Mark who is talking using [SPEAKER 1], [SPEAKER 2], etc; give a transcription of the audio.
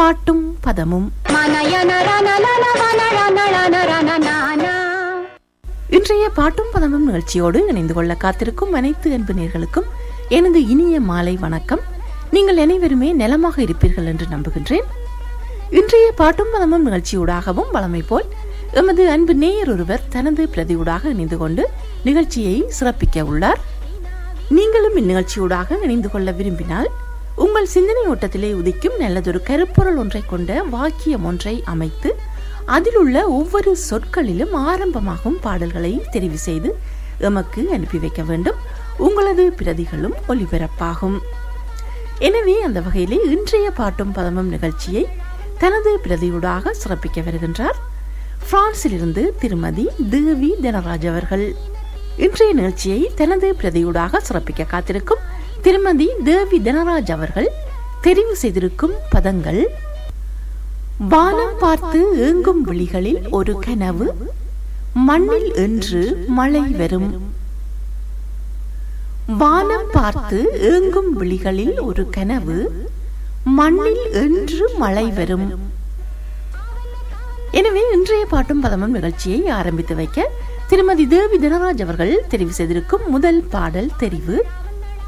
[SPEAKER 1] பாட்டும் பதமும் இன்றைய பாட்டும் பதமும் நிகழ்ச்சியோடு இணைந்து கொள்ள காத்திருக்கும் அனைத்து அன்பு நேர்களுக்கும் எனது இனிய மாலை வணக்கம் நீங்கள் அனைவருமே நலமாக இருப்பீர்கள் என்று நம்புகின்றேன் இன்றைய பாட்டும் பதமும் நிகழ்ச்சியூடாகவும் வளமை போல் எமது அன்பு நேயர் ஒருவர் தனது பிரதியூடாக இணைந்து கொண்டு நிகழ்ச்சியை சிறப்பிக்க உள்ளார் நீங்களும் இந்நிகழ்ச்சியூடாக இணைந்து கொள்ள விரும்பினால் உங்கள் சிந்தனை ஓட்டத்திலே உதிக்கும் நல்லதொரு கருப்பொருள் ஒன்றை கொண்ட வாக்கியம் ஒன்றை அமைத்து அதில் உள்ள ஒவ்வொரு சொற்களிலும் ஆரம்பமாகும் பாடல்களை தெரிவு செய்து எமக்கு அனுப்பி வைக்க வேண்டும் உங்களது பிரதிகளும் ஒலிபரப்பாகும் எனவே அந்த வகையிலே இன்றைய பாட்டும் பதமும் நிகழ்ச்சியை தனது பிரதியூடாக சிறப்பிக்க வருகின்றார் பிரான்சிலிருந்து திருமதி தேவி தனராஜ் அவர்கள் இன்றைய நிகழ்ச்சியை தனது பிரதியூடாக சிறப்பிக்க காத்திருக்கும் திருமதி தேவி தனராஜ் அவர்கள் தெரிவு செய்திருக்கும் பதங்கள் வானம் பார்த்து ஏங்கும் விழிகளில் ஒரு கனவு மண்ணில் என்று மழை வரும் வானம் பார்த்து ஏங்கும் விழிகளில் ஒரு கனவு மண்ணில் என்று மழை வரும் எனவே இன்றைய பாட்டும் பதமும் நிகழ்ச்சியை ஆரம்பித்து வைக்க திருமதி தேவி தனராஜ் அவர்கள் தெரிவு செய்திருக்கும் முதல் பாடல் தெரிவு